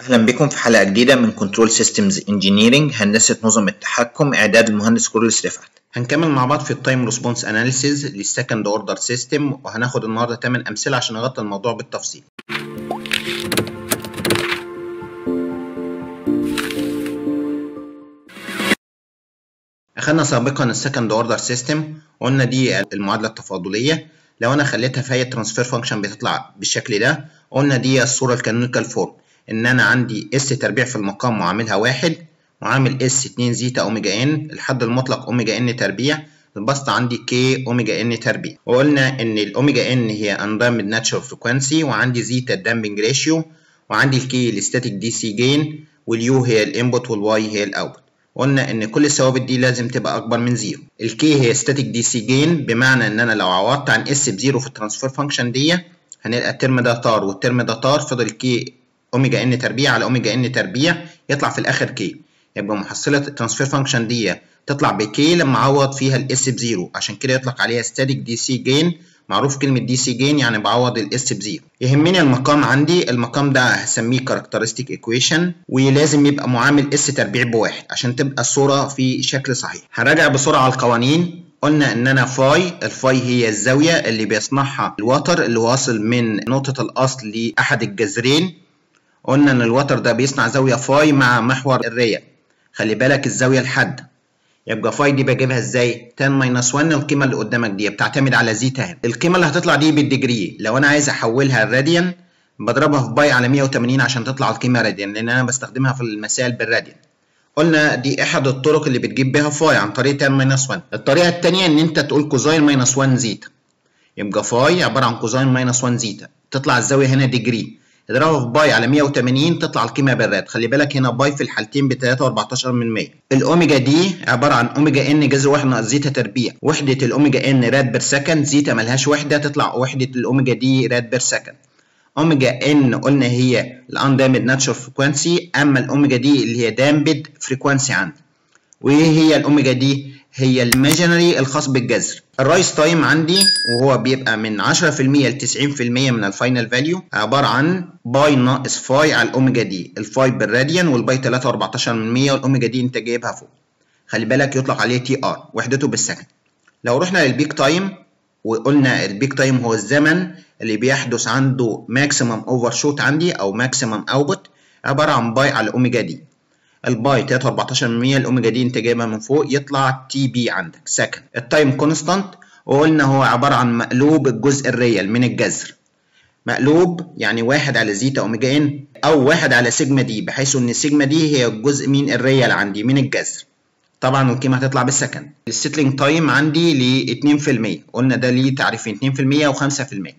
أهلا بكم في حلقة جديدة من كنترول سيستمز انجينيرنج هندسة نظم التحكم إعداد المهندس كورلس رفعت هنكمل مع بعض في التايم ريسبونس اناليسيز للسكند اوردر سيستم وهناخد النهارده 8 امثله عشان نغطي الموضوع بالتفصيل اخدنا سابقا السكند اوردر سيستم قلنا دي المعادله التفاضليه لو انا خليتها في هي الترانسفير فانكشن بتطلع بالشكل ده قلنا دي الصوره الكانونيكال فورم ان انا عندي اس تربيع في المقام وعاملها واحد وعامل اس 2 زيتا اوميجا ان الحد المطلق اوميجا ان تربيع البسط عندي كي اوميجا ان تربيع وقلنا ان الاوميجا ان هي اندامد ناتشورال فريكوانسي وعندي زيتا الدامبنج ريشيو وعندي الكي الستاتيك دي سي جين واليو هي الانبوت والواي هي الاوتبوت قلنا ان كل الثوابت دي لازم تبقى اكبر من زيرو الكي هي ستاتيك دي سي جين بمعنى ان انا لو عوضت عن اس بزيرو في الترانسفير فانكشن دي هنلقى الترم ده طار والترم ده طار فضل كي اوميجا ان تربيع على اوميجا ان تربيع يطلع في الاخر كي يبقى محصله الترانسفير فانكشن دي تطلع بكي لما اعوض فيها الاس بزيرو عشان كده يطلق عليها ستاتيك دي سي جين معروف كلمة دي سي جين يعني بعوض الاس بزيرو يهمني المقام عندي المقام ده هسميه كاركترستيك ايكويشن ولازم يبقى معامل اس تربيع بواحد عشان تبقى الصورة في شكل صحيح هراجع بسرعة على القوانين قلنا ان انا فاي الفاي هي الزاوية اللي بيصنعها الوتر اللي واصل من نقطة الاصل لاحد الجذرين قلنا ان الوتر ده بيصنع زاوية فاي مع محور الريال خلي بالك الزاوية الحادة يبقى فاي دي بجيبها ازاي 10 ماينس 1 القيمه اللي قدامك دي بتعتمد على زيتا هنا القيمه اللي هتطلع دي بالديجري لو انا عايز احولها الراديان بضربها في باي على 180 عشان تطلع القيمه راديان لان انا بستخدمها في المسائل بالراديان قلنا دي احد الطرق اللي بتجيب بيها فاي عن طريق 10 ماينس 1 الطريقه الثانيه ان انت تقول كوزاين ماينس 1 زيتا يبقى فاي عباره عن كوزاين ماينس 1 زيتا تطلع الزاويه هنا ديجري اضربها في باي على 180 تطلع القيمه بالراد خلي بالك هنا باي في الحالتين ب 3.14 من 100 الاوميجا دي عباره عن اوميجا ان جذر واحد ناقص زيتا تربيع وحده الاوميجا ان راد بير سكند زيتا ملهاش وحده تطلع وحده الاوميجا دي راد بير سكند اوميجا ان قلنا هي الاندامد ناتشورال فريكوانسي اما الاوميجا دي اللي هي دامبد فريكوانسي عندي وايه هي الاوميجا دي هي الماجنري الخاص بالجذر الرايس تايم عندي وهو بيبقى من 10% ل 90% من الفاينل فاليو عباره عن باي ناقص فاي على الاوميجا دي الفاي بالراديان والباي 3.14 من 100 والاوميجا دي انت جايبها فوق خلي بالك يطلق عليه تي ار وحدته بالسكند لو رحنا للبيك تايم وقلنا البيك تايم هو الزمن اللي بيحدث عنده ماكسيمم اوفر شوت عندي او ماكسيمم اوتبوت عباره عن باي على الاوميجا دي الباي 3.14 من 100 الاوميجا دي انت جايبها من فوق يطلع تي بي عندك سكند التايم كونستانت وقلنا هو عباره عن مقلوب الجزء الريال من الجذر مقلوب يعني واحد على زيتا اوميجا ان او واحد على سيجما دي بحيث ان سيجما دي هي الجزء من الريال عندي من الجذر طبعا القيمه هتطلع بالسكند السيتلينج تايم عندي ل 2% قلنا ده ليه تعريفين 2% و5%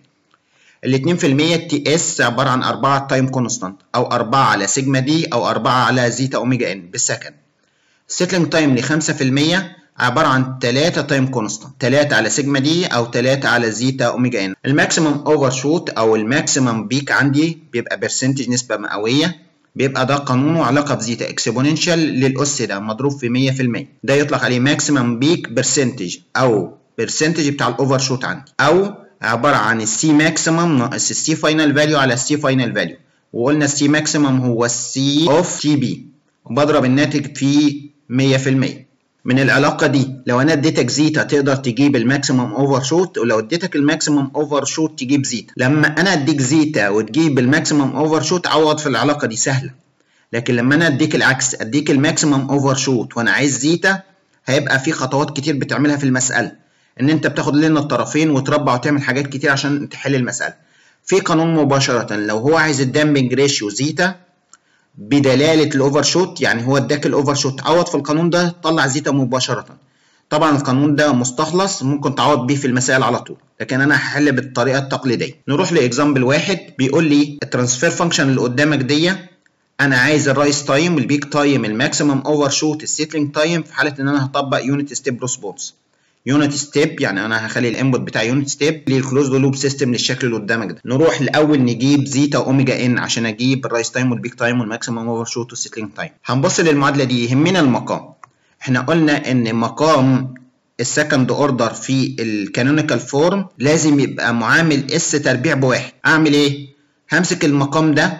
ال 2% التي اس عباره عن 4 تايم كونستانت او 4 على سيجما دي او 4 على زيتا اوميجا ان بالسكند السيتلينج تايم ل 5% عباره عن 3 تايم كونستانت 3 على سيجما دي او 3 على زيتا اوميجا ان الماكسيمم اوفر شوت او الماكسيمم بيك عندي بيبقى برسنتج نسبه مئويه بيبقى ده قانونه علاقه بزيتا اكسبوننشال للاس ده مضروب في 100% ده يطلق عليه ماكسيمم بيك برسنتج او برسنتج بتاع الاوفر شوت عندي او عباره عن السي ماكسيمم ناقص السي فاينل فاليو على السي فاينل فاليو وقلنا السي ماكسيمم هو السي اوف تي بي وبضرب الناتج في 100% من العلاقة دي لو أنا اديتك زيتا تقدر تجيب الماكسيمم أوفر شوت ولو اديتك الماكسيمم أوفر شوت تجيب زيتا لما أنا أديك زيتا وتجيب الماكسيمم أوفر شوت عوض في العلاقة دي سهلة لكن لما أنا أديك العكس أديك الماكسيمم أوفر شوت وأنا عايز زيتا هيبقى في خطوات كتير بتعملها في المسألة إن أنت بتاخد لنا الطرفين وتربع وتعمل حاجات كتير عشان تحل المسألة في قانون مباشرة لو هو عايز الدامبنج ريشيو زيتا بدلاله الاوفر شوت يعني هو اداك الاوفر شوت عوض في القانون ده طلع زيتا مباشره طبعا القانون ده مستخلص ممكن تعوض بيه في المسائل على طول لكن انا هحل بالطريقه التقليديه نروح لاكزامبل واحد بيقول لي الترانسفير فانكشن اللي قدامك دي انا عايز الرايس تايم البيك تايم الماكسيمم اوفر شوت السيتلينج تايم في حاله ان انا هطبق يونت ستيب ريسبونس يونت ستيب يعني انا هخلي الانبوت بتاع يونت ستيب للكلوزد لوب سيستم للشكل اللي قدامك ده نروح الاول نجيب زيتا اوميجا ان عشان اجيب الرايس تايم والبيك تايم والماكسيمم اوفر شوت والسيتلينج تايم هنبص للمعادله دي يهمنا المقام احنا قلنا ان مقام السكند اوردر في الكانونيكال فورم لازم يبقى معامل اس تربيع بواحد اعمل ايه همسك المقام ده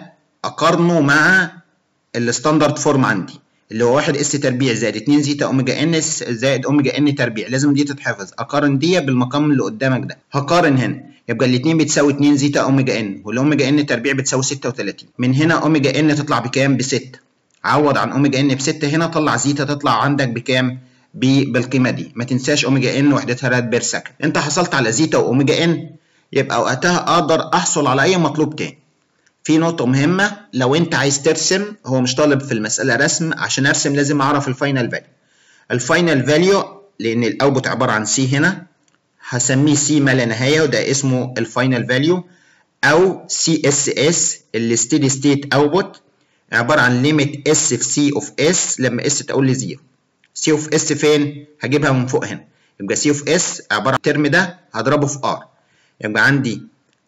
اقارنه مع الستاندرد فورم عندي اللي هو 1 اس تربيع زائد 2 زيتا اوميجا ان زائد اوميجا ان تربيع لازم دي تتحفظ اقارن دي بالمقام اللي قدامك ده هقارن هنا يبقى الاثنين بتساوي 2 زيتا اوميجا ان والاوميجا ان تربيع بتساوي 36 من هنا اوميجا ان تطلع بكام ب 6 عوض عن اوميجا ان ب 6 هنا طلع زيتا تطلع عندك بكام بالقيمه دي ما تنساش اوميجا ان وحدتها راد بير سكند انت حصلت على زيتا واوميجا ان يبقى وقتها اقدر احصل على اي مطلوب تاني في نقطة مهمة لو أنت عايز ترسم هو مش طالب في المسألة رسم عشان أرسم لازم أعرف الفاينل فاليو. الفاينل فاليو لأن الأوتبوت عبارة عن سي هنا هسميه سي ما لا نهاية وده اسمه الفاينل فاليو أو سي اس اس الستيدي ستيت أوتبوت عبارة عن ليميت اس في سي اوف اس لما اس تقول لي زيرو. سي اوف اس فين؟ هجيبها من فوق هنا. يبقى سي اوف اس عبارة عن الترم ده هضربه في ار. يبقى عندي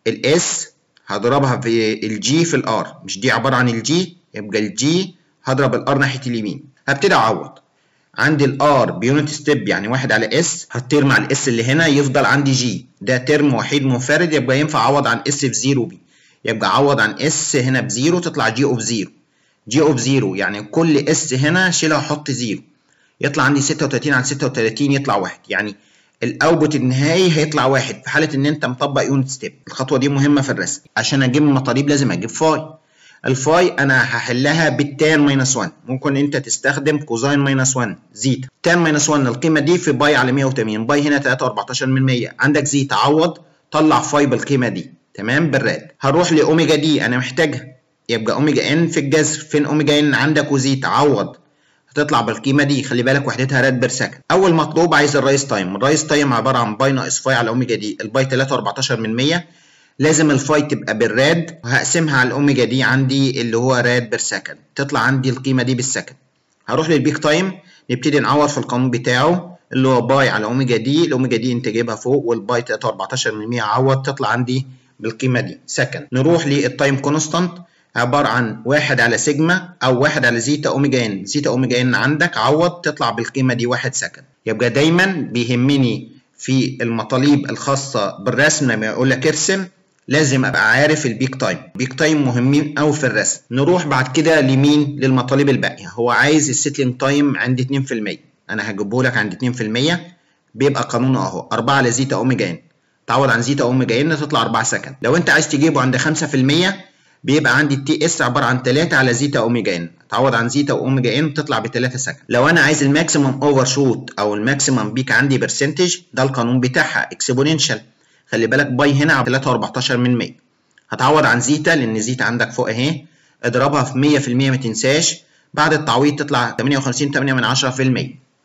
الاس هضربها في الجي في الار مش دي عباره عن الجي يبقى الجي هضرب الار ناحيه اليمين هبتدي اعوض عندي الار بيونت ستيب يعني واحد على اس هتطير مع الاس اللي هنا يفضل عندي جي ده ترم وحيد منفرد يبقى ينفع اعوض عن اس في زيرو بي يبقى اعوض عن اس هنا بزيرو تطلع جي اوف زيرو جي اوف زيرو يعني كل اس هنا شيلها احط زيرو يطلع عندي 36 على 36 يطلع واحد يعني الاوتبوت النهائي هيطلع واحد في حاله ان انت مطبق يونت ستيب الخطوه دي مهمه في الرسم عشان اجيب المطالب لازم اجيب فاي الفاي انا هحلها بالتان ماينس 1 ممكن انت تستخدم كوزاين ماينس 1 زيتا تان ماينس 1 القيمه دي في باي على 180 باي هنا 3.14 من 100 عندك زيتا عوض طلع فاي بالقيمه دي تمام بالراد هروح لاوميجا دي انا محتاجها يبقى اوميجا ان في الجذر فين اوميجا ان عندك وزيتا عوض هتطلع بالقيمه دي خلي بالك وحدتها راد بير سكند اول مطلوب عايز الرايس تايم الرايس تايم عباره عن باي ناقص فاي على اوميجا دي الباي 3.14 من 100 لازم الفاي تبقى بالراد وهقسمها على الاوميجا دي عندي اللي هو راد بير سكند تطلع عندي القيمه دي بالسكند هروح للبيك تايم نبتدي نعوض في القانون بتاعه اللي هو باي على اوميجا دي الاوميجا دي انت جايبها فوق والباي 3.14 من 100 عوض تطلع عندي بالقيمه دي سكند نروح للتايم كونستانت عبارة عن واحد على سيجما أو واحد على زيتا أوميجا إن، زيتا أوميجا إن عندك عوض تطلع بالقيمة دي واحد سكند، يبقى دايما بيهمني في المطالب الخاصة بالرسم لما يقول لك ارسم لازم أبقى عارف البيك تايم، البيك تايم مهمين أوي في الرسم، نروح بعد كده لمين؟ للمطالب الباقية، هو عايز السيتلينج تايم عند 2%، أنا هجيبه لك عند 2% بيبقى قانونه أهو 4 على زيتا أوميجا إن، تعوض عن زيتا أوميجا إن تطلع 4 سكند، لو أنت عايز تجيبه عند 5% بيبقى عندي التي اس عباره عن 3 على زيتا اوميجا ان تعوض عن زيتا واوميجا ان تطلع ب 3 سكند لو انا عايز الماكسيمم اوفر شوت او الماكسيمم بيك عندي برسنتج ده القانون بتاعها اكسبوننشال خلي بالك باي هنا 3.14 من 100 هتعوض عن زيتا لان زيتا عندك فوق اهي اضربها في 100% ما تنساش بعد التعويض تطلع 58 8 من 10%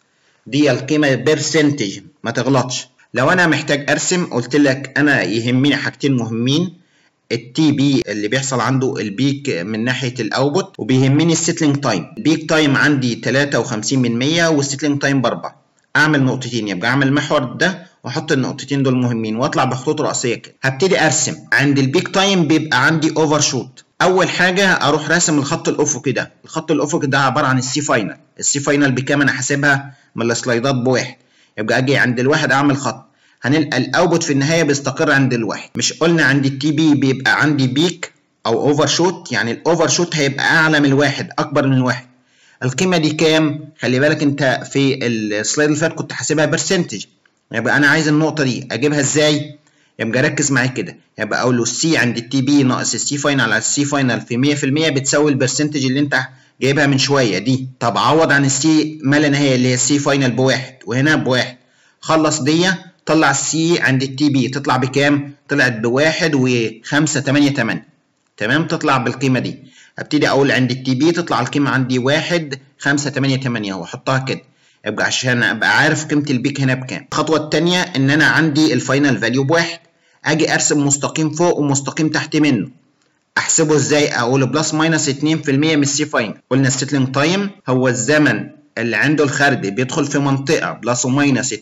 دي القيمه برسنتج ما تغلطش لو انا محتاج ارسم قلت لك انا يهمني حاجتين مهمين التي بي اللي بيحصل عنده البيك من ناحيه الاوتبوت وبيهمني السيتلينج تايم البيك تايم عندي 53 من 100 والسيتلينج تايم باربعه اعمل نقطتين يبقى اعمل المحور ده واحط النقطتين دول مهمين واطلع بخطوط رئيسيه كده هبتدي ارسم عند البيك تايم بيبقى عندي اوفر شوت اول حاجه اروح راسم الخط الافقي ده الخط الافقي ده عباره عن السي فاينل السي فاينل بكام انا حاسبها من السلايدات بواحد يبقى اجي عند الواحد اعمل خط هنلقى الاوتبوت في النهايه بيستقر عند الواحد مش قلنا عند التي بي بيبقى عندي بيك او اوفر شوت يعني الاوفر شوت هيبقى اعلى من الواحد اكبر من الواحد القيمه دي كام خلي بالك انت في السلايد اللي فات كنت حاسبها برسنتج يبقى انا عايز النقطه دي اجيبها ازاي يبقى ركز معايا كده يبقى اقول له السي عند التي بي ناقص السي فاينل على السي فاينل في 100% بتساوي البرسنتج اللي انت جايبها من شويه دي طب عوض عن السي ما لا نهايه اللي هي السي فاينل بواحد وهنا بواحد خلص دي طلع السي عند التي بي تطلع بكام؟ طلعت بواحد وخمسة تمانية تمانية تمام تطلع بالقيمة دي ابتدي اقول عند التي بي تطلع القيمة عندي واحد خمسة تمانية تمانية واحطها كده يبقى عشان ابقى عارف قيمة البيك هنا بكام الخطوة التانية ان انا عندي الفاينل فاليو بواحد اجي ارسم مستقيم فوق ومستقيم تحت منه احسبه ازاي اقول بلس ماينس 2% من السي فاينل قلنا السيتلينج تايم هو الزمن اللي عنده الخردي بيدخل في منطقه بلس وماينس 2%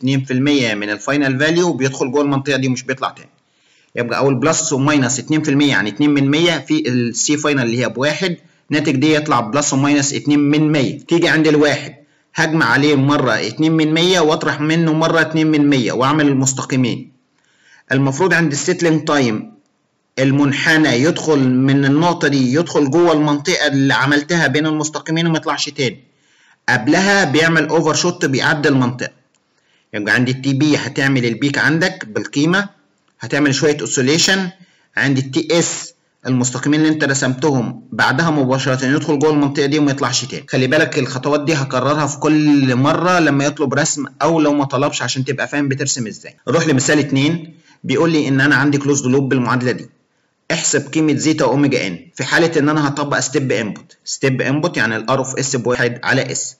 من الفاينل فاليو وبيدخل جوه المنطقه دي مش بيطلع تاني يبقى اول بلس وماينس 2% يعني 2 من 100 في السي فاينل اللي هي بواحد ناتج دي يطلع بلس وماينس 2 من 100 تيجي عند الواحد هجمع عليه مره 2 من 100 واطرح منه مره 2 من 100 واعمل المستقيمين المفروض عند السيتلينج تايم المنحنى يدخل من النقطة دي يدخل جوه المنطقة اللي عملتها بين المستقيمين وما يطلعش تاني قبلها بيعمل اوفر شوت بيعدي المنطقة يبقى عندي التي بي هتعمل البيك عندك بالقيمة هتعمل شوية اوسيليشن عندي التي اس المستقيمين اللي انت رسمتهم بعدها مباشرة يدخل جوه المنطقة دي وما يطلعش تاني خلي بالك الخطوات دي هكررها في كل مرة لما يطلب رسم او لو ما طلبش عشان تبقى فاهم بترسم ازاي نروح لمثال اتنين بيقول لي ان انا عندي كلوزد لوب بالمعادلة دي احسب قيمة زيتا اوميجا ان في حالة ان انا هطبق ستيب انبوت ستيب انبوت يعني الار اوف اس بواحد على اس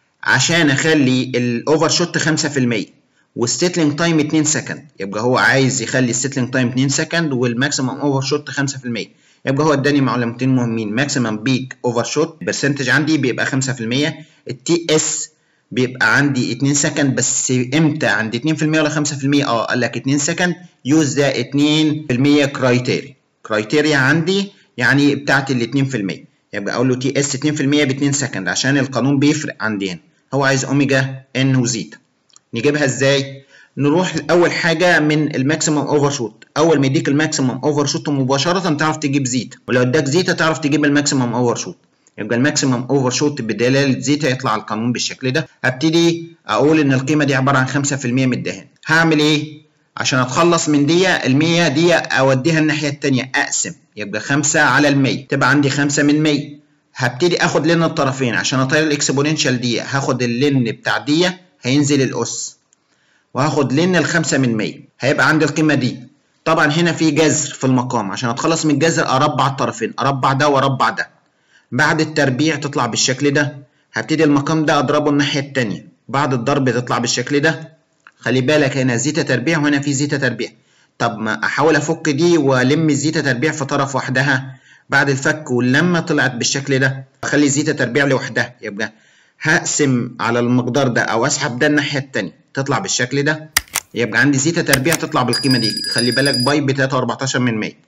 عشان اخلي الاوفر شوت 5% والستيتلينج تايم 2 سكند يبقى هو عايز يخلي الستيتلينج تايم 2 سكند والماكسيمم اوفر شوت 5% يبقى هو اداني معلومتين مهمين ماكسيمم بيك اوفر شوت برسنتج عندي بيبقى 5% التي اس بيبقى عندي 2 سكند بس امتى عندي 2% ولا 5% اه قال لك 2 سكند يوز ذا 2% كرايتيريا كرايتيريا عندي يعني بتاعت ال 2% يبقى اقول له تي اس 2% ب 2 سكند عشان القانون بيفرق عندي هنا هو عايز اوميجا ان وزيتا نجيبها ازاي نروح اول حاجه من الماكسيمم اوفر شوت اول ما يديك الماكسيمم اوفر شوت مباشره تعرف تجيب زيتا ولو اداك زيتا تعرف تجيب الماكسيمم اوفر شوت يبقى الماكسيمم اوفر شوت بدلاله زيتا يطلع القانون بالشكل ده هبتدي اقول ان القيمه دي عباره عن 5% من الدهان هعمل ايه عشان اتخلص من دي ال100 دي اوديها الناحيه الثانيه اقسم يبقى 5 على ال100 تبقى عندي 5 من 100 هبتدي اخد لين الطرفين عشان اطير الاكسبوننشال دي هاخد اللين بتاع دي هينزل الاس وهاخد لين الخمسة من 100 هيبقى عندي القيمة دي طبعا هنا في جذر في المقام عشان اتخلص من الجذر اربع الطرفين اربع ده واربع ده بعد التربيع تطلع بالشكل ده هبتدي المقام ده اضربه الناحية التانية بعد الضرب تطلع بالشكل ده خلي بالك هنا زيتا تربيع وهنا في زيتا تربيع طب ما احاول افك دي والم الزيتا تربيع في طرف وحدها بعد الفك واللمة طلعت بالشكل ده اخلي الزيتا تربيع لوحدها يبقى هقسم على المقدار ده او اسحب ده الناحيه الثانيه تطلع بالشكل ده يبقى عندي زيتا تربيع تطلع بالقيمه دي خلي بالك باي ب 3.14 من 100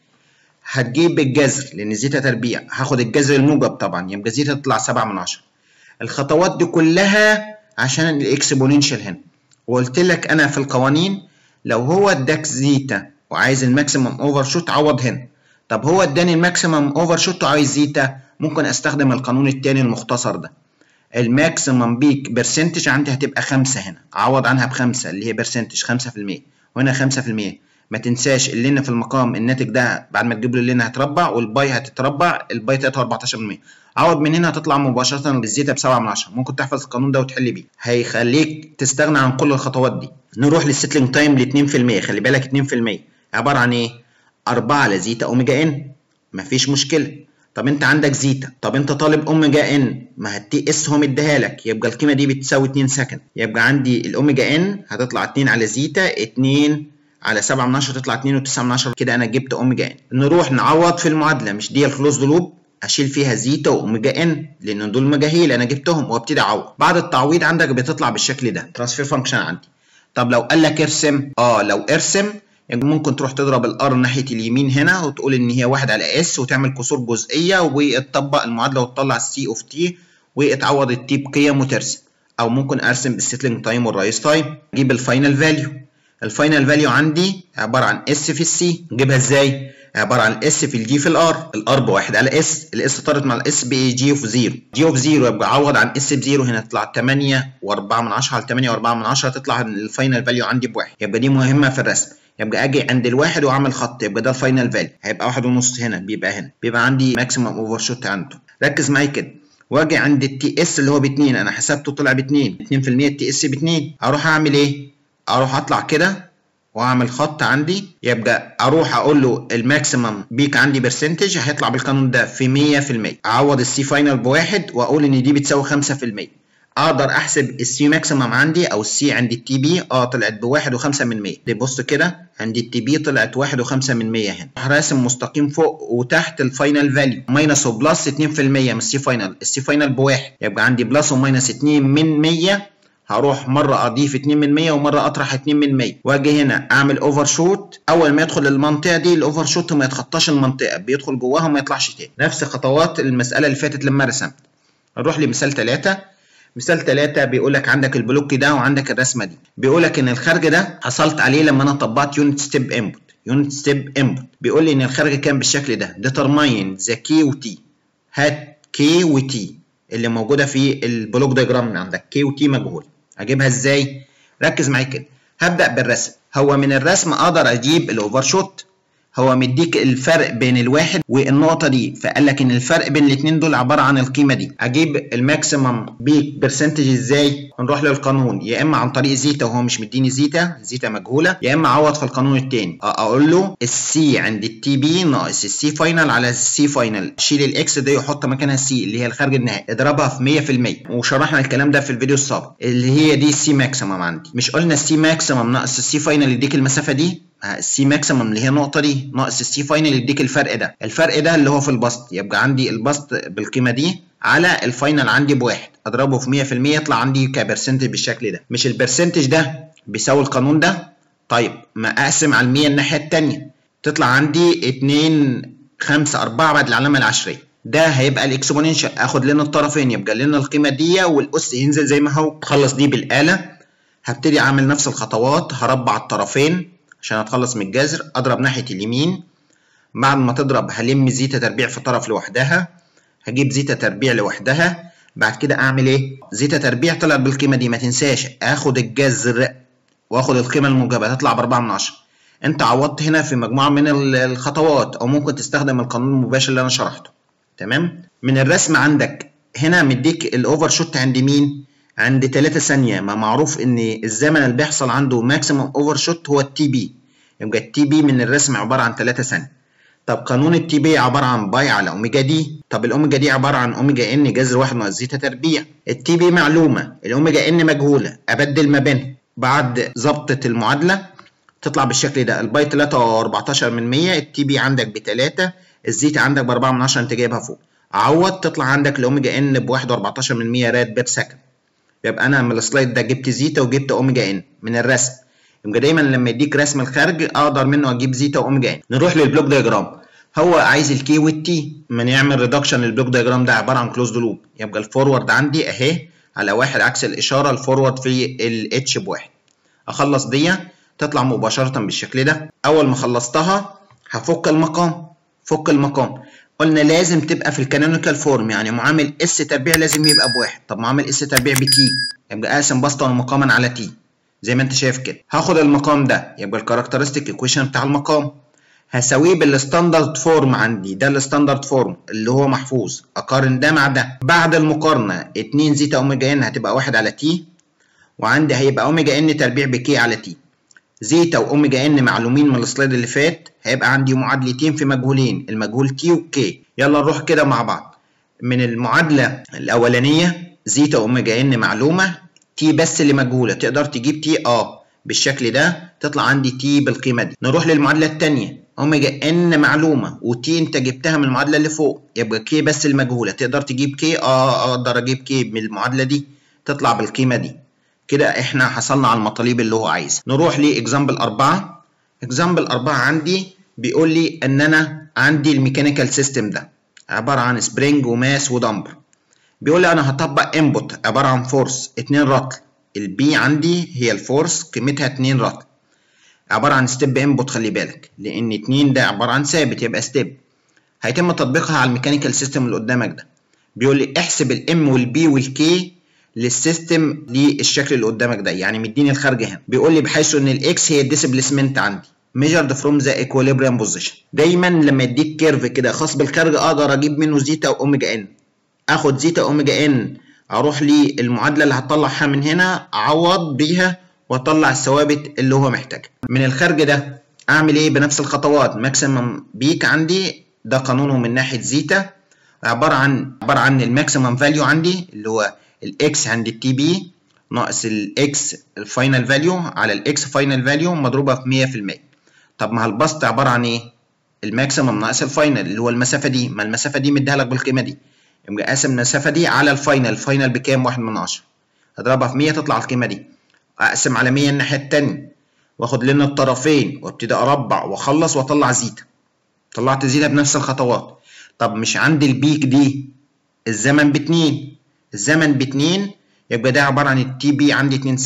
هتجيب الجذر لان زيتا تربيع هاخد الجذر الموجب طبعا يبقى زيتا تطلع 7 من 10 الخطوات دي كلها عشان الاكسبوننشال هنا وقلت لك انا في القوانين لو هو اداك زيتا وعايز الماكسيمم اوفر شوت عوض هنا طب هو اداني الماكسيمم اوفر شوت وعايز زيتا ممكن استخدم القانون الثاني المختصر ده الماكسيمم بيك برسنتج عندي هتبقى خمسة هنا عوض عنها بخمسة اللي هي برسنتج خمسة في المية وهنا خمسة في المية ما تنساش اللين في المقام الناتج ده بعد ما تجيب له اللين هتربع والباي هتتربع الباي تلاتة وأربعتاشر في المية عوض من هنا هتطلع مباشرة بالزيتا بسبعة من عشرة ممكن تحفظ القانون ده وتحل بيه هيخليك تستغنى عن كل الخطوات دي نروح للسيتلينج تايم لاتنين في المية خلي بالك اتنين في المية عبارة عن ايه؟ أربعة على زيتا أوميجا إن مفيش مشكلة طب انت عندك زيتا طب انت طالب اوميجا ان ما التي اس هو مديها لك يبقى القيمه دي بتساوي 2 سكند يبقى عندي الاوميجا ان هتطلع 2 على زيتا 2 على 7 من 10 تطلع 2 و9 من 10 كده انا جبت اوميجا ان نروح نعوض في المعادله مش دي الكلوزد لوب اشيل فيها زيتا واوميجا ان لان دول مجاهيل انا جبتهم وابتدي اعوض بعد التعويض عندك بتطلع بالشكل ده ترانسفير فانكشن عندي طب لو قال لك ارسم اه لو ارسم يعني ممكن تروح تضرب الار ناحيه اليمين هنا وتقول ان هي واحد على اس وتعمل كسور جزئيه وتطبق المعادله وتطلع السي اوف تي وتعوض التي بقيم وترسم او ممكن ارسم بالسيتلينج تايم والرايس تايم اجيب الفاينل فاليو الفاينل فاليو عندي عباره عن اس في السي نجيبها ازاي عباره عن اس في الجي في الار الار بواحد على اس الاس طارت مع الاس باي جي اوف زيرو جي اوف زيرو يبقى عوض عن اس بزيرو هنا تطلع 8 و4 من 10 على 8 و4 من 10 تطلع الفاينل فاليو عندي بواحد يبقى دي مهمه في الرسم يبقى اجي عند الواحد واعمل خط يبقى ده الفاينل فاليو هيبقى واحد ونص هنا بيبقى هنا بيبقى عندي ماكسيمم اوفر شوت عنده ركز معايا كده واجي عند التي اس اللي هو ب 2 انا حسبته طلع ب 2 2% التي اس ب 2 اروح اعمل ايه؟ اروح اطلع كده واعمل خط عندي يبقى اروح اقول له الماكسيمم بيك عندي برسنتج هيطلع بالقانون ده في 100% اعوض السي فاينل بواحد واقول ان دي بتساوي 5% اقدر احسب السي ماكسيمم عندي او السي عند التي بي اه طلعت بواحد وخمسة من مية دي بص كده عند التي بي طلعت واحد وخمسة من مية هنا راسم مستقيم فوق وتحت الفاينل فاليو ماينس وبلس اتنين في المية من السي فاينل السي فاينل بواحد يبقى عندي بلس وماينس اتنين من مية هروح مرة أضيف 2 من 100 ومرة أطرح 2 من 100 وأجي هنا أعمل أوفر شوت أول ما يدخل المنطقة دي الأوفر شوت ما يتخطاش المنطقة بيدخل جواها وما يطلعش تاني نفس خطوات المسألة اللي فاتت لما رسمت نروح لمثال 3 مثال 3 بيقول لك عندك البلوك ده وعندك الرسمه دي بيقول لك ان الخارج ده حصلت عليه لما انا طبقت يونت ستيب انبوت يونت ستيب انبوت بيقول لي ان الخارج كان بالشكل ده ديترماين ذا كي وتي هات كي وتي اللي موجوده في البلوك دياجرام اللي عندك كي وتي مجهول اجيبها ازاي ركز معايا كده هبدا بالرسم هو من الرسم اقدر اجيب الاوفر شوت هو مديك الفرق بين الواحد والنقطه دي فقال لك ان الفرق بين الاثنين دول عباره عن القيمه دي اجيب الماكسيمم بيك برسنتج ازاي هنروح للقانون يا اما عن طريق زيتا وهو مش مديني زيتا زيتا مجهوله يا اما اعوض في القانون الثاني اقول له السي عند التي بي ناقص السي فاينل على السي فاينل شيل الاكس دي وحط مكانها السي اللي هي الخارج النهائي اضربها في 100% وشرحنا الكلام ده في الفيديو السابق اللي هي دي السي ماكسيمم عندي مش قلنا السي ماكسيمم ناقص السي فاينل يديك المسافه دي السي ماكسيمم اللي هي النقطه دي ناقص السي فاينل يديك الفرق ده الفرق ده اللي هو في البسط يبقى عندي البسط بالقيمه دي على الفاينل عندي بواحد اضربه في 100% يطلع عندي كبرسنتج بالشكل ده مش البرسنتج ده بيساوي القانون ده طيب ما اقسم على ال100 الناحيه الثانيه تطلع عندي 2 5 4 بعد العلامه العشريه ده هيبقى الاكسبوننشال اخد لنا الطرفين يبقى لنا القيمه دي والاس ينزل زي ما هو خلص دي بالاله هبتدي اعمل نفس الخطوات هربع الطرفين عشان اتخلص من الجذر اضرب ناحيه اليمين بعد ما تضرب هلم زيتا تربيع في طرف لوحدها هجيب زيتا تربيع لوحدها بعد كده اعمل ايه زيتا تربيع طلعت بالقيمه دي ما تنساش اخد الجذر واخد القيمه الموجبه تطلع ب 4 من 10 انت عوضت هنا في مجموعه من الخطوات او ممكن تستخدم القانون المباشر اللي انا شرحته تمام من الرسم عندك هنا مديك الاوفر شوت عند مين عند 3 ثانيه ما معروف ان الزمن اللي بيحصل عنده ماكسيمم اوفر شوت هو التي بي يبقى التي بي من الرسم عباره عن 3 ثانيه طب قانون التي بي عباره عن باي على اوميجا دي طب الاوميجا دي عباره عن اوميجا ان جذر واحد ناقص زيتا تربيع التي بي معلومه الاوميجا ان مجهوله ابدل ما بينهم بعد ظبطه المعادله تطلع بالشكل ده الباي 3 و14 من 100 التي بي عندك ب 3 الزيتا عندك ب 4 من 10 انت جايبها فوق عوض تطلع عندك الاوميجا ان ب 1 و14 من 100 رات بير سكند يبقى انا من السلايد ده جبت زيتا وجبت اوميجا ان من الرسم يبقى دايما لما يديك رسم الخارج اقدر منه اجيب زيتا واوميجا ان نروح للبلوك دياجرام هو عايز الكي والتي ما نعمل ريدكشن للبلوك دياجرام ده عباره عن كلوزد لوب يبقى الفورورد عندي اهي على واحد عكس الاشاره الفورورد في الاتش بواحد اخلص دي تطلع مباشره بالشكل ده اول ما خلصتها هفك المقام فك المقام قلنا لازم تبقى في الكانونيكال فورم يعني معامل اس تربيع لازم يبقى بواحد طب معامل اس تربيع بتي يبقى اقسم بسطا ومقاما على تي زي ما انت شايف كده هاخد المقام ده يبقى الكاركترستيك ايكويشن بتاع المقام هساويه بالستاندرد فورم عندي ده الستاندرد فورم اللي هو محفوظ اقارن ده مع ده بعد المقارنه 2 زيتا اوميجا ان هتبقى 1 على تي وعندي هيبقى اوميجا ان تربيع بكي على تي زيتا واوميجا ان معلومين من السلايد اللي فات هيبقى عندي معادلتين في مجهولين المجهول تي وكي يلا نروح كده مع بعض من المعادله الاولانيه زيتا واوميجا ان معلومه تي بس اللي مجهوله تقدر تجيب تي اه بالشكل ده تطلع عندي تي بالقيمه دي نروح للمعادله الثانيه اوميجا ان معلومه وتي انت جبتها من المعادله اللي فوق يبقى كي بس المجهوله تقدر تجيب كي اه اقدر اجيب كي من المعادله دي تطلع بالقيمه دي كده احنا حصلنا على المطالب اللي هو عايزها نروح لاكزامبل 4 اكزامبل 4 عندي بيقول لي ان انا عندي الميكانيكال سيستم ده عباره عن سبرينج وماس ودمبر بيقول لي انا هطبق انبوت عباره عن فورس 2 رطل البي عندي هي الفورس قيمتها 2 رطل عباره عن ستيب انبوت خلي بالك لان 2 ده عباره عن ثابت يبقى ستيب هيتم تطبيقها على الميكانيكال سيستم اللي قدامك ده بيقول لي احسب الام والبي والكي للسيستم للشكل اللي قدامك ده يعني مديني الخارج هنا بيقول لي بحيث ان الاكس هي الديسبليسمنت عندي measured from the equilibrium position دايما لما يديك كيرف كده خاص بالخارج اقدر اجيب منه زيتا واوميجا ان اخد زيتا اوميجا ان اروح للمعادله اللي هتطلعها من هنا اعوض بيها واطلع الثوابت اللي هو محتاجها من الخارج ده اعمل ايه بنفس الخطوات ماكسيمم بيك عندي ده قانونه من ناحيه زيتا عباره عن عباره عن الماكسيمم فاليو عندي اللي هو الاكس عند التي بي ناقص الاكس الفاينل فاليو على الاكس فاينل فاليو مضروبه في 100% طب ما البسط عباره عن ايه الماكسيمم ناقص الفاينل اللي هو المسافه دي ما المسافه دي مديها لك بالقيمه دي يبقى قاسم المسافه دي على الفاينل الفاينل بكام 1 من 10 هضربها في 100 تطلع القيمه دي اقسم على 100 الناحيه الثانيه واخد لنا الطرفين وابتدي اربع واخلص واطلع زيتا طلعت زيتا بنفس الخطوات طب مش عندي البيك دي الزمن باتنين الزمن باتنين يبقى ده عباره عن التي بي عندي 2 ثانيه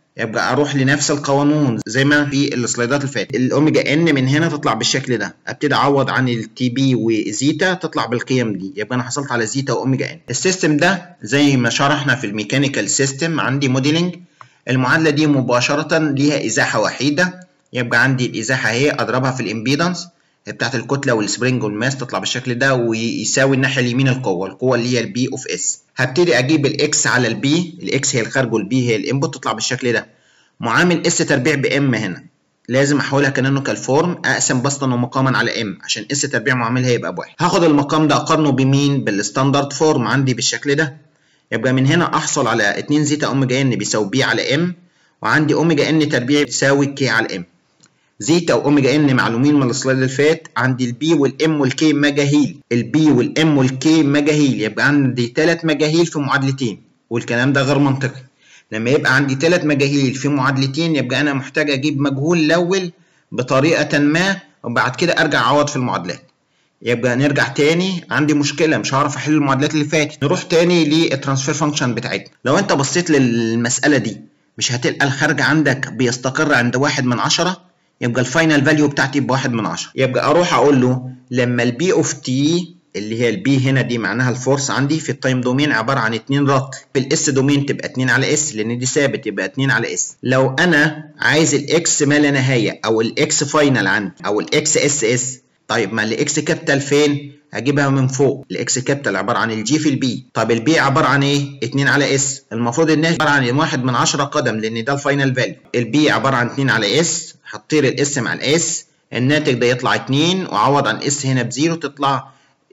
يبقى اروح لنفس القانون زي ما في السلايدات اللي فاتت الاوميجا ان من هنا تطلع بالشكل ده ابتدي اعوض عن التي بي وزيتا تطلع بالقيم دي يبقى انا حصلت على زيتا واوميجا ان السيستم ده زي ما شرحنا في الميكانيكال سيستم عندي موديلنج المعادله دي مباشره ليها ازاحه وحيده يبقى عندي الازاحه اهي اضربها في الامبيدنس بتاعت الكتله والسبرينج والماس تطلع بالشكل ده ويساوي الناحيه اليمين القوه القوه اللي هي البي اوف اس هبتدي اجيب الاكس على البي الاكس هي الخارج والبي هي الانبوت تطلع بالشكل ده معامل اس تربيع بام هنا لازم احولها كانونيكال فورم اقسم بسطا ومقاما على ام عشان اس تربيع معاملها يبقى بواحد هاخد المقام ده اقارنه بمين بالستاندرد فورم عندي بالشكل ده يبقى من هنا احصل على 2 زيتا اوميجا ان بيساوي بي على ام وعندي اوميجا ان تربيع بيساوي كي على ام زيتا واوميجا ان معلومين من السلايد اللي فات عندي البي والام والكي مجاهيل البي والام والكي مجاهيل يبقى عندي ثلاث مجاهيل في معادلتين والكلام ده غير منطقي لما يبقى عندي ثلاث مجاهيل في معادلتين يبقى انا محتاج اجيب مجهول الاول بطريقه ما وبعد كده ارجع اعوض في المعادلات يبقى نرجع تاني عندي مشكله مش هعرف احل المعادلات اللي فاتت نروح تاني للترانسفير فانكشن بتاعتنا لو انت بصيت للمساله دي مش هتلقى الخارج عندك بيستقر عند واحد من عشرة يبقى الفاينل فاليو بتاعتي بواحد من عشرة يبقى اروح اقول له لما البي اوف تي اللي هي البي هنا دي معناها الفورس عندي في التايم دومين عباره عن 2 رطل في الاس دومين تبقى 2 على اس لان دي ثابت يبقى 2 على اس لو انا عايز الاكس ما لا نهايه او الاكس فاينل عندي او الاكس اس اس طيب ما الاكس كابيتال فين هجيبها من فوق الاكس كابيتال عباره عن الجي في البي طب البي عباره عن ايه 2 على اس المفروض انها عباره عن 1 من 10 قدم لان ده الفاينل فاليو البي عباره عن 2 على اس هتطير الاس مع الاس الناتج ده يطلع 2 وعوض عن اس هنا بزيرو تطلع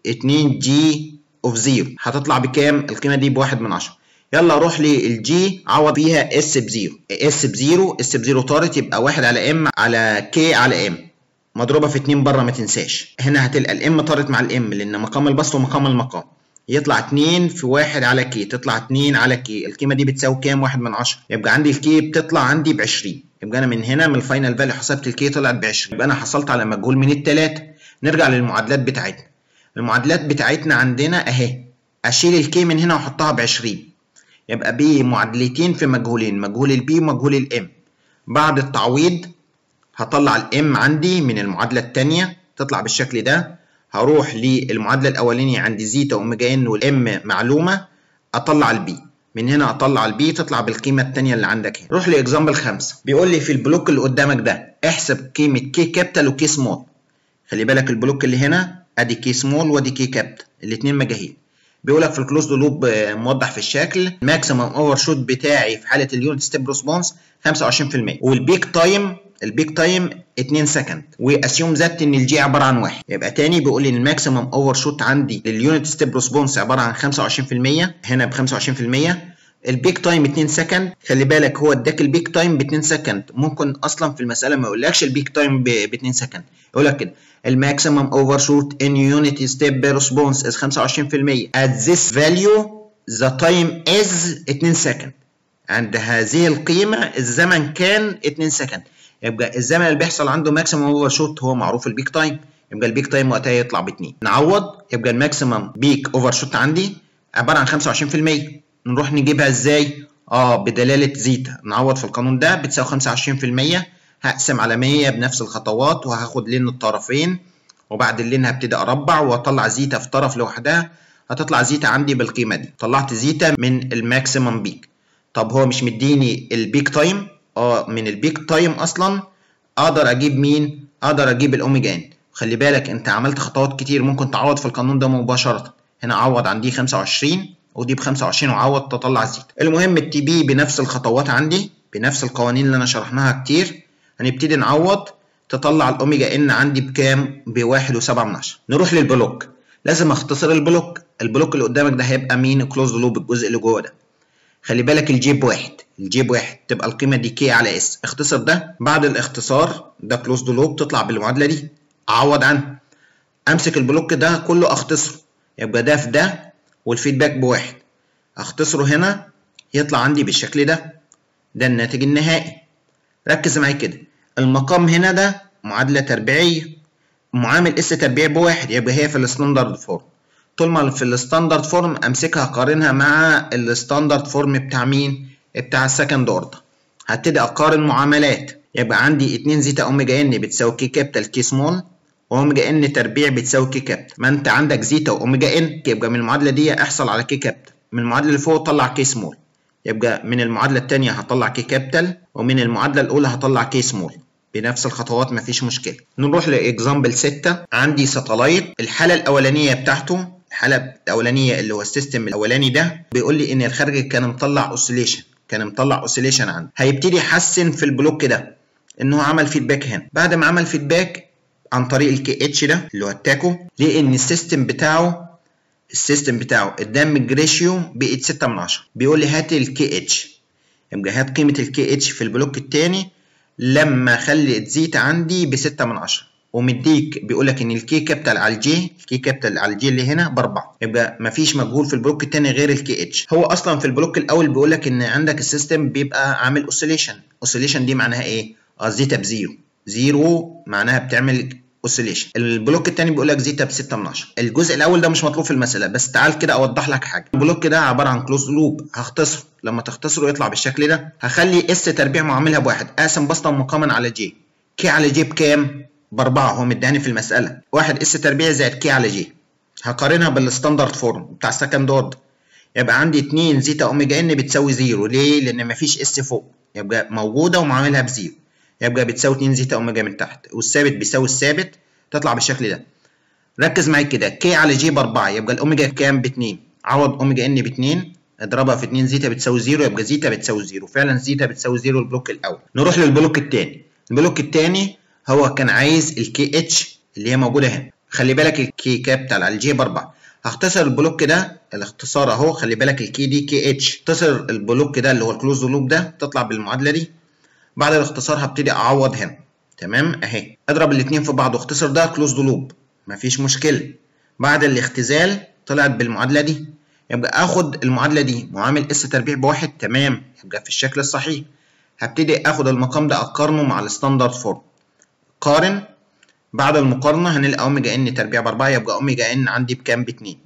2 جي اوف زيرو هتطلع بكام القيمه دي بواحد من 10 يلا اروح للجي عوض فيها اس بزيرو اس بزيرو اس بزيرو طارت يبقى 1 على ام على كي على ام مضروبه في 2 بره ما تنساش هنا هتلقى الام طارت مع الام لان مقام البسط ومقام المقام يطلع 2 في 1 على كي تطلع 2 على كي القيمه دي بتساوي كام 1 من 10 يبقى عندي الكي بتطلع عندي ب 20 يبقى انا من هنا من الفاينل فاليو حسبت الكي طلعت ب 20 يبقى انا حصلت على مجهول من الثلاثه نرجع للمعادلات بتاعتنا المعادلات بتاعتنا عندنا اهي اشيل الكي من هنا واحطها ب 20 يبقى بي معادلتين في مجهولين مجهول البي ومجهول الام بعد التعويض هطلع الام عندي من المعادله الثانيه تطلع بالشكل ده هروح للمعادله الاولانيه عندي زيتا اوميجا ان والام معلومه اطلع البي من هنا اطلع البي تطلع بالقيمه الثانيه اللي عندك هنا روح لاكزامبل 5 بيقول لي في البلوك اللي قدامك ده احسب قيمه كي كابيتال وكي سمول خلي بالك البلوك اللي هنا ادي كي سمول وادي كي كابيتال الاثنين مجاهيل بيقول لك في الكلوزد لوب موضح في الشكل الماكسيمم اوفر شوت بتاعي في حاله اليونت ستيب ريسبونس 25% والبيك تايم البيك تايم 2 سكند واسيوم ذات ان الجي عباره عن واحد يبقى تاني بيقول لي الماكسيمم اوفر شوت عندي لليونت ستيب ريسبونس عباره عن 25% هنا ب 25% البيك تايم 2 سكند خلي بالك هو اداك البيك تايم ب 2 سكند ممكن اصلا في المساله ما يقولكش البيك تايم ب 2 سكند يقول لك كده الماكسيمم اوفر شوت ان يونت ستيب ريسبونس از 25% at this value the time is 2 سكند عند هذه القيمه الزمن كان 2 سكند يبقى الزمن اللي بيحصل عنده ماكسيمم اوفر شوت هو معروف البيك تايم يبقى البيك تايم وقتها يطلع ب 2 نعوض يبقى الماكسيمم بيك اوفر شوت عندي عباره عن 25% نروح نجيبها ازاي اه بدلاله زيتا نعوض في القانون ده بتساوي 25% هقسم على 100 بنفس الخطوات وهاخد لين الطرفين وبعد اللين هبتدي اربع واطلع زيتا في طرف لوحدها هتطلع زيتا عندي بالقيمه دي طلعت زيتا من الماكسيمم بيك طب هو مش مديني البيك تايم اه من البيك تايم اصلا اقدر اجيب مين اقدر اجيب الاوميجا ان خلي بالك انت عملت خطوات كتير ممكن تعوض في القانون ده مباشره هنا اعوض عن دي 25 ودي ب 25 وعوض تطلع زيتا المهم التي بي بنفس الخطوات عندي بنفس القوانين اللي انا شرحناها كتير هنبتدي نعوض تطلع الاوميجا ان عندي بكام بواحد وسبعة من عشرة نروح للبلوك لازم اختصر البلوك البلوك اللي قدامك ده هيبقى مين كلوز لوب الجزء اللي جوه ده خلي بالك الجيب واحد الجيب واحد تبقى القيمة دي كي على اس اختصر ده بعد الاختصار ده كلوز لوب تطلع بالمعادلة دي اعوض عنها امسك البلوك ده كله اختصره يبقى ده في ده والفيدباك بواحد اختصره هنا يطلع عندي بالشكل ده ده الناتج النهائي ركز معايا كده المقام هنا ده معادلة تربيعية معامل اس تربيع بواحد يبقى هي في الستاندرد فورم طول ما في الستاندرد فورم امسكها اقارنها مع الستاندرد فورم بتاع مين بتاع السكند اوردر هبتدي اقارن معاملات يبقى عندي 2 زيتا اوميجا ان بتساوي كي كابيتال كي سمول واوميجا ان تربيع بتساوي كي كابيتال ما انت عندك زيتا واوميجا ان يبقى من المعادله دي احصل على كي كابيتال من المعادله اللي فوق طلع كي سمول يبقى من المعادله الثانيه هطلع كي كابيتال ومن المعادله الاولى هطلع كي سمول بنفس الخطوات مفيش مشكله نروح لاكزامبل 6 عندي ساتلايت الحاله الاولانيه بتاعته الحاله الاولانيه اللي هو السيستم الاولاني ده بيقول لي ان الخارج كان مطلع اوسيليشن كان مطلع اوسيليشن عنده هيبتدي يحسن في البلوك ده ان هو عمل فيدباك هنا بعد ما عمل فيدباك عن طريق الكي اتش ده اللي هو التاكو ليه ان السيستم بتاعه السيستم بتاعه الدامج ريشيو بقت 6 من 10 بيقول لي هات الكي اتش يبقى هات قيمه الكي اتش في البلوك الثاني لما خلت زيتا عندي ب 6 من 10 ومديك بيقول لك ان الكي كابيتال على الجي الكي كابيتال على الجي اللي هنا باربعه يبقى مفيش مجهول في البلوك الثاني غير الكي اتش هو اصلا في البلوك الاول بيقول لك ان عندك السيستم بيبقى عامل اوسيليشن اوسيليشن دي معناها ايه اه زيتا بزيرو زيرو معناها بتعمل اوسيليشن البلوك الثاني بيقول لك زيتا ب 6 من 10 الجزء الاول ده مش مطلوب في المساله بس تعال كده اوضح لك حاجه البلوك ده عباره عن كلوز لوب هختصره لما تختصره يطلع بالشكل ده هخلي اس تربيع معاملها بواحد اقسم بسطا مقاما على جي كي على جي بكام باربعه هو مداني في المساله واحد اس تربيع زائد كي على جي هقارنها بالستاندرد فورم بتاع السكند اوردر يبقى عندي 2 زيتا اوميجا ان بتساوي زيرو ليه لان مفيش اس فوق يبقى موجوده ومعاملها بزيرو يبقى بتساوي 2 زيتا اوميجا من تحت والثابت بيساوي الثابت تطلع بالشكل ده ركز معايا كده كي على جي ب 4 يبقى الاوميجا كام ب 2 عوض اوميجا ان ب 2 اضربها في 2 زيتا بتساوي 0 يبقى زيتا بتساوي 0 فعلا زيتا بتساوي 0 البلوك الاول نروح للبلوك الثاني البلوك الثاني هو كان عايز الكي اتش اللي هي موجوده هنا خلي بالك الكي كابيتال على الجي ب 4 هختصر البلوك ده الاختصار اهو خلي بالك الكي دي كي اتش اختصر البلوك ده اللي هو الكلوز لوب ده تطلع بالمعادله دي بعد الاختصار هبتدي اعوض هنا تمام اهي اضرب الاثنين في بعض واختصر ده كلوز لوب مفيش مشكله بعد الاختزال طلعت بالمعادله دي يبقى اخد المعادله دي معامل اس تربيع بواحد تمام يبقى في الشكل الصحيح هبتدي اخد المقام ده اقارنه مع الستاندرد فورم قارن بعد المقارنه هنلقى اوميجا ان تربيع باربعه يبقى اوميجا ان عندي بكام باتنين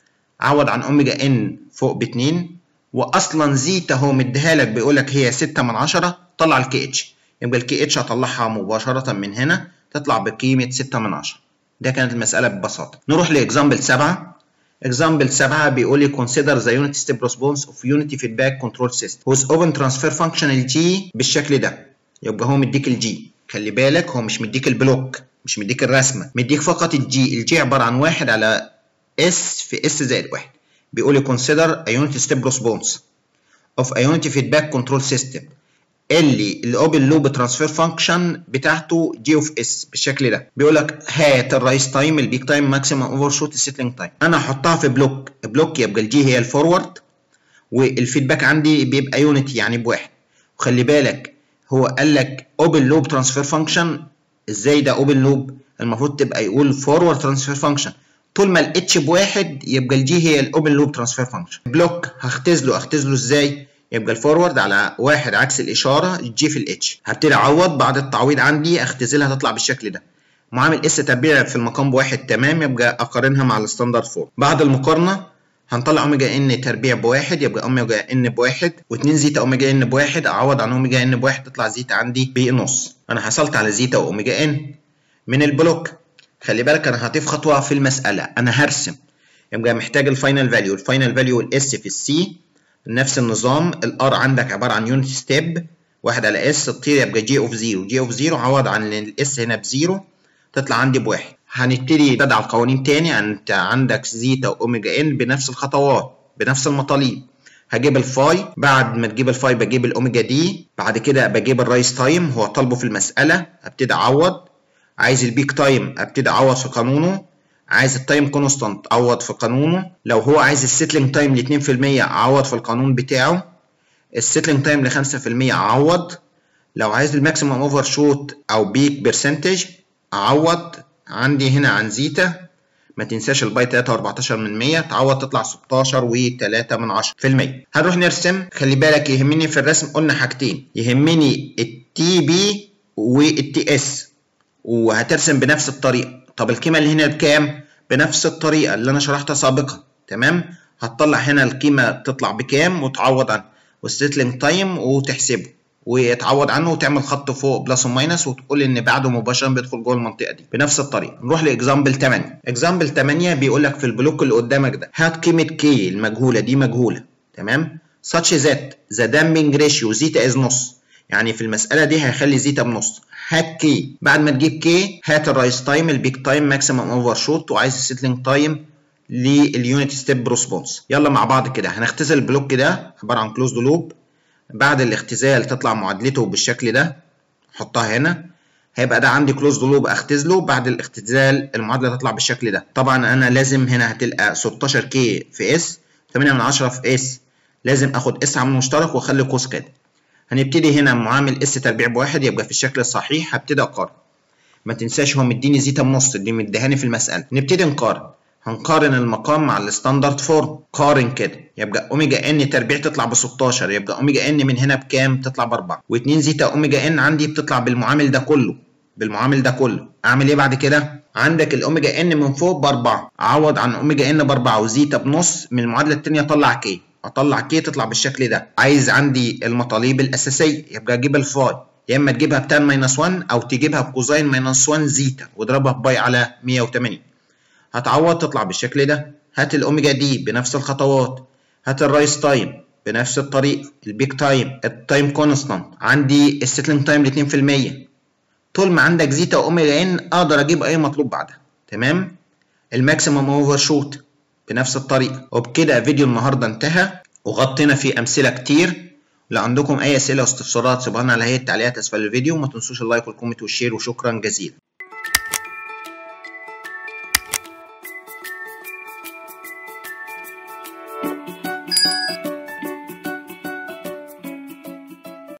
عوض عن اوميجا ان فوق باتنين واصلا زيتا هو مديها لك بيقول لك هي 6 من 10 طلع الكي اتش يبقى الكي اتش هطلعها مباشره من هنا تطلع بقيمه 6 من 10 ده كانت المساله ببساطه نروح لاكزامبل 7 example 7 بيقول لي consider the unit step response of unity feedback control system whose open transfer function الجي بالشكل ده يبقى هو مديك الجي خلي بالك هو مش مديك البلوك مش مديك الرسمه مديك فقط الجي الجي عباره عن واحد على اس في اس زائد واحد بيقول لي consider a unit step response of a unity feedback control system اللي الاوبن لوب ترانسفير فانكشن بتاعته جي اوف اس بالشكل ده بيقول لك هات الرايس تايم البيك تايم ماكسيمم اوفر شوت السيتلينج تايم انا هحطها في بلوك بلوك يبقى الجي هي الفورورد والفيدباك عندي بيبقى يونت يعني بواحد وخلي بالك هو قال لك اوبن لوب ترانسفير فانكشن ازاي ده اوبن لوب المفروض تبقى يقول فورورد ترانسفير فانكشن طول ما الاتش بواحد يبقى الجي هي الاوبن لوب ترانسفير فانكشن بلوك هختزله اختزله ازاي يبقى الفورورد على واحد عكس الاشاره الجي في الاتش هبتدي اعوض بعد التعويض عندي اختزلها تطلع بالشكل ده معامل اس تربيع في المقام بواحد تمام يبقى اقارنها مع الستاندرد فورم بعد المقارنه هنطلع اوميجا ان تربيع بواحد يبقى اوميجا ان بواحد و2 زيتا اوميجا ان بواحد اعوض عن اوميجا ان بواحد تطلع زيتا عندي بنص انا حصلت على زيتا واوميجا ان من البلوك خلي بالك انا هضيف خطوه في المساله انا هرسم يبقى محتاج الفاينل فاليو الفاينل فاليو الاس في السي نفس النظام الار عندك عباره عن يونت ستيب واحد على اس تطير يبقى جي اوف زيرو جي اوف زيرو عوض عن الاس هنا بزيرو تطلع عندي بواحد هنبتدي نبدأ القوانين تاني انت عندك زيتا واوميجا ان بنفس الخطوات بنفس المطالب هجيب الفاي بعد ما تجيب الفاي بجيب الاوميجا دي بعد كده بجيب الرايس تايم هو طالبه في المساله ابتدي اعوض عايز البيك تايم ابتدي اعوض في قانونه عايز التايم كونستانت اعوض في قانونه لو هو عايز السيتلينج تايم ل 2% اعوض في القانون بتاعه السيتلينج تايم ل 5% اعوض لو عايز الماكسيمم اوفر شوت او بيك برسنتج اعوض عندي هنا عن زيتا ما تنساش الباي 3 و14 من 100 تعوض تطلع 16 و3 من 10 في المية هنروح نرسم خلي بالك يهمني في الرسم قلنا حاجتين يهمني التي بي والتي اس وهترسم بنفس الطريقه طب القيمه اللي هنا بكام بنفس الطريقه اللي انا شرحتها سابقا تمام هتطلع هنا القيمه تطلع بكام وتعوض عنها والسيتلينج تايم وتحسبه وتعوض عنه وتعمل خط فوق بلس وماينس وتقول ان بعده مباشره بيدخل جوه المنطقه دي بنفس الطريقه نروح لاكزامبل 8 اكزامبل 8 بيقول لك في البلوك اللي قدامك ده هات قيمه كي المجهوله دي مجهوله تمام such that the damping ratio زيتا از نص يعني في المساله دي هيخلي زيتا بنص هات كي بعد ما تجيب كي هات الرايس تايم البيك تايم ماكسيمم اوفر شوت وعايز السيتلينج تايم لليونت ستيب ريسبونس يلا مع بعض كده هنختزل البلوك ده عباره عن كلوزد لوب بعد الاختزال تطلع معادلته بالشكل ده حطها هنا هيبقى ده عندي كلوزد لوب اختزله بعد الاختزال المعادله تطلع بالشكل ده طبعا انا لازم هنا هتلقى 16 كي في اس 8 من 10 في اس لازم اخد اس عامل مشترك واخلي قوس كده هنبتدي هنا معامل اس تربيع بواحد يبقى في الشكل الصحيح هبتدي اقارن ما تنساش هو مديني زيتا بنص دي مديهاني في المساله نبتدي نقارن هنقارن المقام مع الستاندرد فورم قارن كده يبقى اوميجا ان تربيع تطلع ب 16 يبقى اوميجا ان من هنا بكام تطلع ب 4 و2 زيتا اوميجا ان عندي بتطلع بالمعامل ده كله بالمعامل ده كله اعمل ايه بعد كده عندك الاوميجا ان من فوق ب 4 اعوض عن اوميجا ان ب 4 وزيتا بنص من المعادله الثانيه اطلع كي اطلع كي تطلع بالشكل ده عايز عندي المطالب الاساسيه يبقى اجيب الفاي يا اما تجيبها بتان ماينس 1 او تجيبها بكوزين ماينس 1 زيتا واضربها باي على 180 هتعوض تطلع بالشكل ده هات الاوميجا دي بنفس الخطوات هات الرايس تايم بنفس الطريقه البيك تايم التايم كونستانت عندي السيتلينج تايم ل 2% طول ما عندك زيتا واوميجا ان اقدر اجيب اي مطلوب بعدها تمام الماكسيمم اوفر شوت بنفس الطريقه وبكده فيديو النهارده انتهى وغطينا فيه امثله كتير لو عندكم اي اسئله واستفسارات سيبوها لنا على هيئه التعليقات اسفل الفيديو وما تنسوش اللايك والكومنت والشير وشكرا جزيلا